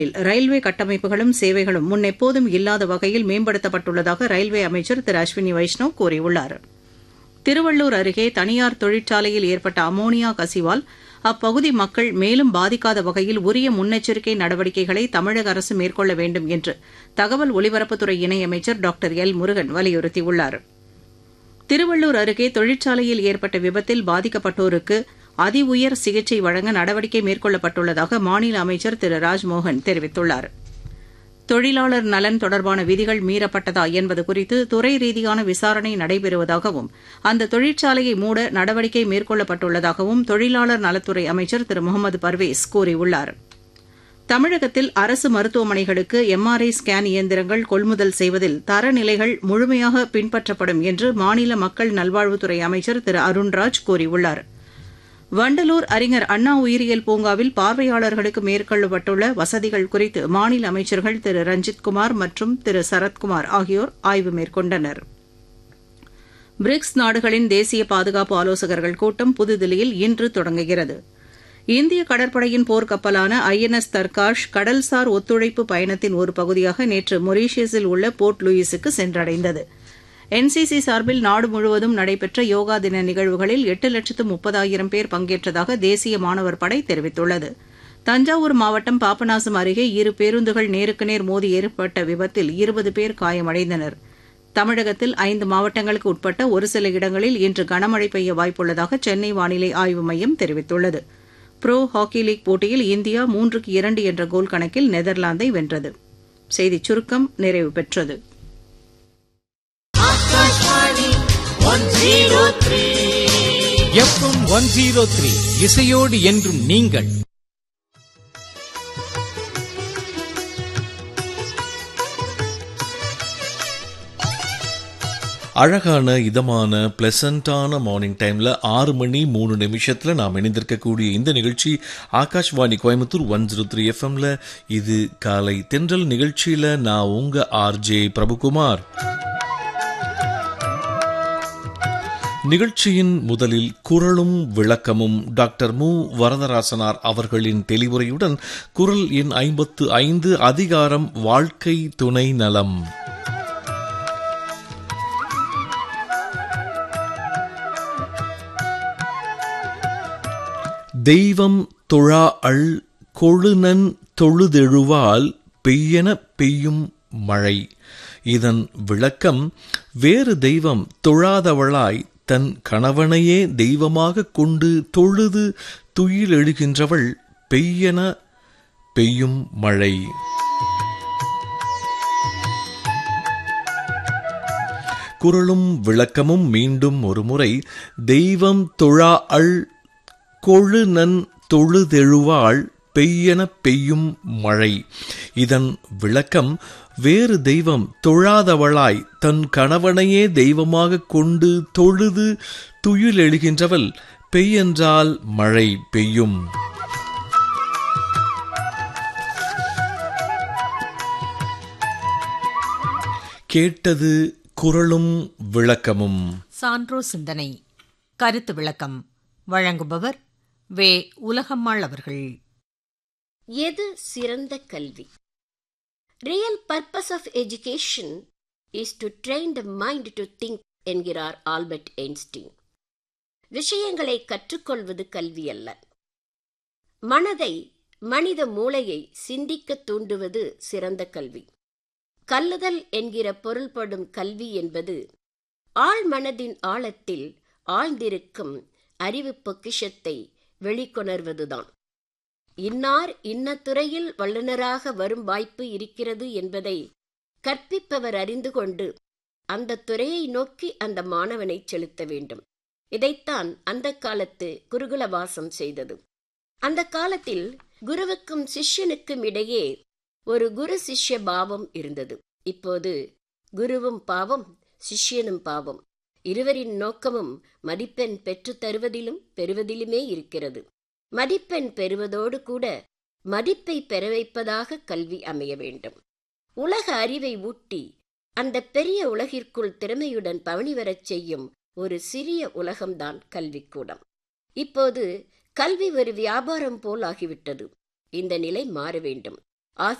railway கட்டமைப்புகளும் சேவைகளும் முன்னெப்போதும் இல்லாத வகையில் மேம்படுத்தப்பட்டுள்ளதாக ரயில்வே அமைச்சர் திரு அஸ்வினி வைஷ்ணவ் கூறியுள்ளார் திருவள்ளூர் அருகே தனியார் தொழிற்சாலையில் ஏற்பட்ட அமோனியா கசிவால் அப்பகுதி மக்கள் மேலும் பாதிக்காத வகையில் உரிய முன்னெச்சரிக்கை நடவடிக்கைகளை தமிழக அரசு மேற்கொள்ள வேண்டும் என்று தகவல் ஒலிபரப்புத்துறை இணையமைச்சர் டாக்டர் எல் முருகன் வலியுறுத்தியுள்ளார் திருவள்ளூர் அருகே தொழிற்சாலையில் ஏற்பட்ட விபத்தில் பாதிக்கப்பட்டோருக்கு அதி உயர் சிகிச்சை வழங்க நடவடிக்கை மேற்கொள்ளப்பட்டுள்ளதாக மாநில அமைச்சர் திரு ராஜ்மோகன் தெரிவித்துள்ளார் தொழிலாளர் நலன் தொடர்பான விதிகள் மீறப்பட்டதா என்பது குறித்து துறை ரீதியான விசாரணை நடைபெறுவதாகவும் அந்த தொழிற்சாலையை மூட நடவடிக்கை மேற்கொள்ளப்பட்டுள்ளதாகவும் தொழிலாளர் நலத்துறை அமைச்சர் திரு முகமது பர்வேஸ் கூறியுள்ளார் தமிழகத்தில் அரசு மருத்துவமனைகளுக்கு எம்ஆர்ஐ ஸ்கேன் இயந்திரங்கள் கொள்முதல் செய்வதில் தரநிலைகள் முழுமையாக பின்பற்றப்படும் என்று மாநில மக்கள் நல்வாழ்வுத்துறை அமைச்சர் திரு அருண்ராஜ் கூறியுள்ளார் வண்டலூர் அறிஞர் அண்ணா உயிரியல் பூங்காவில் பார்வையாளர்களுக்கு மேற்கொள்ளப்பட்டுள்ள வசதிகள் குறித்து மாநில அமைச்சர்கள் திரு ரஞ்சித்குமார் மற்றும் திரு சரத்குமார் ஆகியோர் ஆய்வு மேற்கொண்டனர் பிரிக்ஸ் நாடுகளின் தேசிய பாதுகாப்பு ஆலோசகர்கள் கூட்டம் புதுதில்லியில் இன்று தொடங்குகிறது இந்திய கடற்படையின் போர்க்கப்பலான ஐ என் எஸ் தர்காஷ் கடல்சார் ஒத்துழைப்பு பயணத்தின் ஒரு பகுதியாக நேற்று மொரீஷியஸில் உள்ள போர்ட் லூயிஸுக்கு சென்றடைந்தது என்சிசி சார்பில் நாடு முழுவதும் நடைபெற்ற யோகா தின நிகழ்வுகளில் எட்டு லட்சத்து முப்பதாயிரம் பேர் பங்கேற்றதாக தேசிய மாணவர் படை தெரிவித்துள்ளது தஞ்சாவூர் மாவட்டம் பாபநாசம் அருகே இரு பேருந்துகள் நேருக்கு நேர் மோதி ஏற்பட்ட விபத்தில் இருபது பேர் காயமடைந்தனர் தமிழகத்தில் ஐந்து மாவட்டங்களுக்கு உட்பட்ட ஒரு சில இடங்களில் இன்று கனமழை பெய்ய வாய்ப்புள்ளதாக சென்னை வானிலை ஆய்வு மையம் தெரிவித்துள்ளது புரோ ஹாக்கி லீக் போட்டியில் இந்தியா மூன்றுக்கு இரண்டு என்ற கோல் கணக்கில் நெதர்லாந்தை வென்றது செய்திச் சுருக்கம் நிறைவு பெற்றது எஃப்எம் ஒன் ஜீரோ த்ரீ இசையோடு என்றும் நீங்கள் அழகான இதமான பிளசண்டான மார்னிங் டைம்ல ஆறு மணி மூணு நிமிஷத்துல நாம் இணைந்திருக்கக்கூடிய இந்த நிகழ்ச்சி Akashvani Coimbatore one zero three எஃப்எம்ல இது காலை தென்றல் நிகழ்ச்சியில நான் உங்க ஆர்ஜே பிரபுகுமார் நிகழ்ச்சியின் முதலில் குரலும் விளக்கமும் டாக்டர் மு வரதராசனார் அவர்களின் தெளிவுரையுடன் குரல் எண் ஐம்பத்து ஐந்து அதிகாரம் வாழ்க்கை துணை நலம் தெய்வம் தொழா அள் கொழுநன் தொழுதெழுவால் பெய்யென பெய்யும் மழை இதன் விளக்கம் வேறு தெய்வம் தொழாதவளாய் தன் கணவனையே தெய்வமாக கொண்டு தொழுது துயில் எழுகின்றவள் பெய்யென பெய்யும் மழை குரலும் விளக்கமும் மீண்டும் ஒருமுறை தெய்வம் தொழா அள் கொழுநன் தொழுதெழுவாள் பெய்யென பெய்யும் மழை இதன் விளக்கம் வேறு தெய்வம் தொழாதவளாய் தன் கணவனையே தெய்வமாக கொண்டு தொழுது துயில் எழுகின்றவள் பெய்யென்றால் மழை பெய்யும் கேட்டது குரலும் விளக்கமும் சான்றோ சிந்தனை கருத்து விளக்கம் வழங்குபவர் வே உலகம்மாள் அவர்கள் எது சிறந்த கல்வி real purpose of education is to train the mind to think என்கிறார் ஆல்பர்ட் ஐன்ஸ்டீன் விஷயங்களை கற்றுக்கொள்வது கல்வி அல்ல மனதை மனித மூளையை சிந்திக்க தூண்டுவது சிறந்த கல்வி கல்லுதல் என்கிற பொருள்படும் கல்வி என்பது ஆழ் மனதின் ஆழத்தில் ஆழ்ந்திருக்கும் அறிவு பொக்கிஷத்தை வெளிக்கொணர்வதுதான் இன்னார் இன்ன துறையில் வல்லுநராக வரும் வாய்ப்பு இருக்கிறது என்பதை கற்பிப்பவர் அறிந்து கொண்டு அந்த துறையை நோக்கி அந்த மாணவனை செலுத்த வேண்டும் இதைத்தான் அந்த காலத்து குருகுல வாசம் செய்தது அந்த காலத்தில் குருவுக்கும் சிஷ்யனுக்கும் இடையே ஒரு குரு சிஷ்ய பாவம் இருந்தது இப்போது குருவும் பாவம் சிஷ்யனும் பாவம் இருவரின் நோக்கமும் மதிப்பெண் பெற்றுத் தருவதிலும் பெறுவதிலுமே இருக்கிறது மதிப்பெண் பெறுவதோடு கூட மதிப்பை பெற வைப்பதாக கல்வி அமைய வேண்டும் உலக அறிவை ஊட்டி அந்த பெரிய உலகிற்குள் திறமையுடன் பவனி வரச் செய்யும் ஒரு சிறிய உலகம்தான் கல்விக்கூடம் இப்போது கல்வி ஒரு வியாபாரம் போல் ஆகிவிட்டது இந்த நிலை மாற வேண்டும்